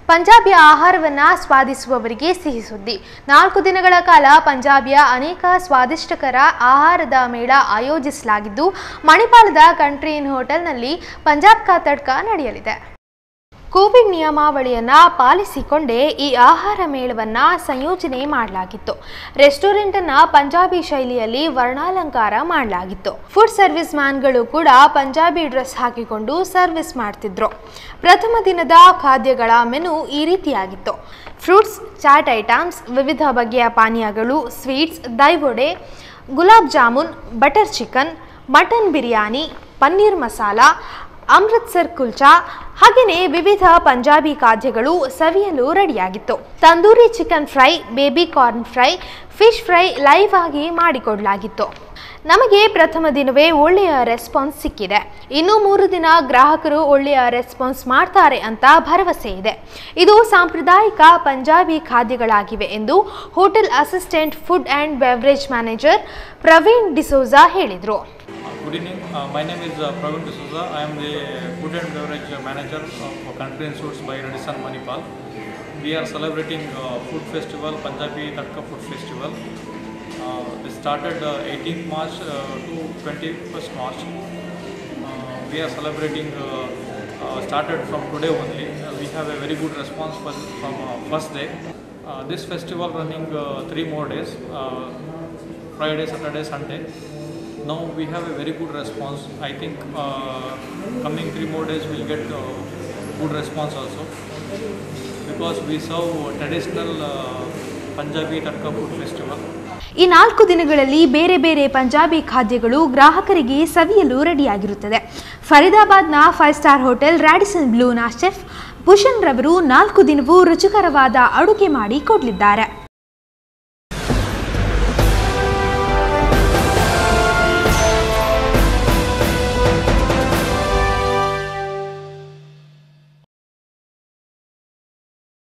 ಪಂಜಾಬಿಯ ಆಹಾರವನ್ನ ಸ್ವಾದಿಸುವವರಿಗೆ ಸಿಹಿ ಸುದ್ದಿ ನಾಲ್ಕು ದಿನಗಳ ಕಾಲ ಪಂಜಾಬಿಯ ಅನೇಕ ಸ್ವಾದಿಷ್ಟಕರ ಆಹಾರದ ಮೇಳ ಆಯೋಜಿಸಲಾಗಿದ್ದು ಮಣಿಪಾಲದ ಕಂಟ್ರಿ ಇನ್ ಹೋಟೆಲ್ನಲ್ಲಿ ಪಂಜಾಬ್ ಕಾ ತಡ್ಕ ನಡೆಯಲಿದೆ ಕೋವಿಡ್ ನಿಯಮಾವಳಿಯನ್ನ ಪಾಲಿಸಿಕೊಂಡೇ ಈ ಆಹಾರ ಮೇಳವನ್ನ ಸಂಯೋಜನೆ ಮಾಡಲಾಗಿತ್ತು ರೆಸ್ಟೋರೆಂಟ್ ಅನ್ನ ಪಂಜಾಬಿ ಶೈಲಿಯಲ್ಲಿ ವರ್ಣಾಲಂಕಾರ ಮಾಡಲಾಗಿತ್ತು ಫುಡ್ ಸರ್ವಿಸ್ ಮ್ಯಾನ್ಗಳು ಕೂಡ ಪಂಜಾಬಿ ಡ್ರೆಸ್ ಹಾಕಿಕೊಂಡು ಸರ್ವಿಸ್ ಮಾಡ್ತಿದ್ರು ಪ್ರಥಮ ದಿನದ ಖಾದ್ಯಗಳ ಮೆನು ಈ ರೀತಿಯಾಗಿತ್ತು ಫ್ರೂಟ್ಸ್ ಚಾಟ್ ಐಟಮ್ಸ್ ವಿವಿಧ ಬಗೆಯ ಪಾನೀಯಗಳು ಸ್ವೀಟ್ಸ್ ದೈವೊಡೆ gulab jamun butter chicken mutton biryani paneer masala Amritsar kulcha ಹಾಗೆಯೇ ವಿವಿಧ ಪಂಜಾಬಿ ಖಾದ್ಯಗಳು ಸವಿಯಲು ರೆಡಿಯಾಗಿತ್ತು tandoori chicken fry baby corn fry fish fry live ಆಗಿ ಮಾಡಿಕೊಡಲಾಗಿತ್ತು ನಮಗೆ ಪ್ರಥಮ ದಿನವೇ ಒಳ್ಳೆಯ ರೆಸ್ಪಾನ್ಸ್ ಸಿಕ್ಕಿದೆ ಇನ್ನು ಮೂರು ದಿನ ಗ್ರಾಹಕರು ಒಳ್ಳೆಯ ರೆಸ್ಪಾನ್ಸ್ ಮಾಡ್ತಾರೆ ಅಂತ ಭರವಸೆ ಇದೆ ಇದು ಸಾಂಪ್ರದಾಯಿಕ ಪಂಜಾಬಿ ಖಾದ್ಯಗಳಾಗಿವೆ ಎಂದು hotel assistant food and beverage manager Praveen D'Souza ಹೇಳಿದರು Good evening. Uh, my name is uh, Praveen D'Souza. I am the food and beverage manager of Country and Suits by Radisson Manipal. We are celebrating uh, food festival, Punjabi Tadka Food Festival. Uh, this started uh, 18th March uh, to 21st March. Uh, we are celebrating, uh, uh, started from today only. Uh, we have a very good response for, from uh, first day. Uh, this festival running uh, three more days, uh, Friday, Saturday, Sunday. Now we have a very good response. I think uh, coming three more days we'll get uh, good response also because we serve traditional uh, Punjabi Tatka food festival. ಈ ನಾಲ್ಕು ದಿನಗಳಲ್ಲಿ ಬೇರೆ ಬೇರೆ ಪಂಜಾಬಿ ಖಾದ್ಯಗಳು ಗ್ರಾಹಕರಿಗೆ ಸವಿಯಲು ರೆಡಿಯಾಗಿರುತ್ತದೆ ಫರೀದಾಬಾದ್ನ ಫೈವ್ ಸ್ಟಾರ್ ಹೋಟೆಲ್ ರ್ಯಾಡಿಸನ್ ಬ್ಲೂನ ಶೆಫ್ ಭೂಷಣ್ ರವರು ನಾಲ್ಕು ದಿನವೂ ರುಚಿಕರವಾದ ಅಡುಗೆ ಮಾಡಿ ಕೊಡಲಿದ್ದಾರೆ